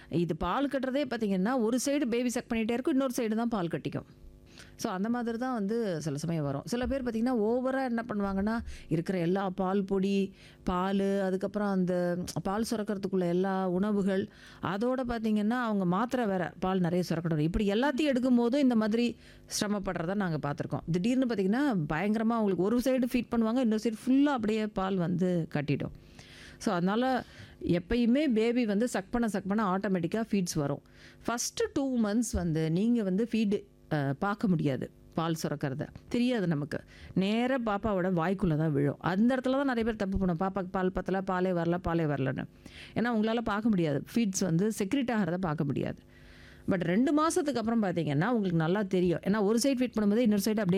இது பால் கட்டுறதே பார்த்தீங்கன்னா ஒரு சைடு பேபி சக் பண்ணிகிட்டே இருக்கும் இன்னொரு சைடு தான் பால் கட்டிக்கும் ஸோ அந்த மாதிரி தான் வந்து சில சமயம் வரும் சில பேர் பார்த்திங்கன்னா ஓவராக என்ன பண்ணுவாங்கன்னா இருக்கிற எல்லா பால் பொடி பால் அதுக்கப்புறம் அந்த பால் சுரக்கிறதுக்குள்ள எல்லா உணவுகள் அதோட பார்த்திங்கன்னா அவங்க மாத்திரை வேற பால் நிறைய சுரக்கணும் இப்படி எல்லாத்தையும் எடுக்கும் போதும் இந்த மாதிரி சிரமப்படுறத நாங்கள் பார்த்துருக்கோம் திடீர்னு பார்த்திங்கன்னா பயங்கரமாக அவங்களுக்கு ஒரு சைடு ஃபீட் பண்ணுவாங்க இன்னொரு சைடு ஃபுல்லாக அப்படியே பால் வந்து கட்டிடும் ஸோ அதனால் எப்பயுமே பேபி வந்து சக் பண்ண சக் பண்ண ஆட்டோமேட்டிக்காக ஃபீட்ஸ் வரும் ஃபஸ்ட்டு டூ மந்த்ஸ் வந்து நீங்கள் வந்து ஃபீடு பார்க்க முடியாது பால் சுரக்கிறத தெரியாது நமக்கு நேராக பாப்பாவோட வாய்க்குள்ளே தான் விழும் அந்த இடத்துல தான் நிறைய பேர் தப்பு பண்ணும் பாப்பாக்கு பால் பத்தல பாலே வரல பாலே வரலன்னு ஏன்னா உங்களால் பார்க்க முடியாது ஃபீட்ஸ் வந்து செக்ரிட் ஆகிறத பார்க்க முடியாது பட் ரெண்டு மாதத்துக்கு அப்புறம் பார்த்தீங்கன்னா உங்களுக்கு நல்லா தெரியும் ஏன்னா ஒரு சைடு ஃபீட் பண்ணும்போது இன்னொரு சைடு அப்படியே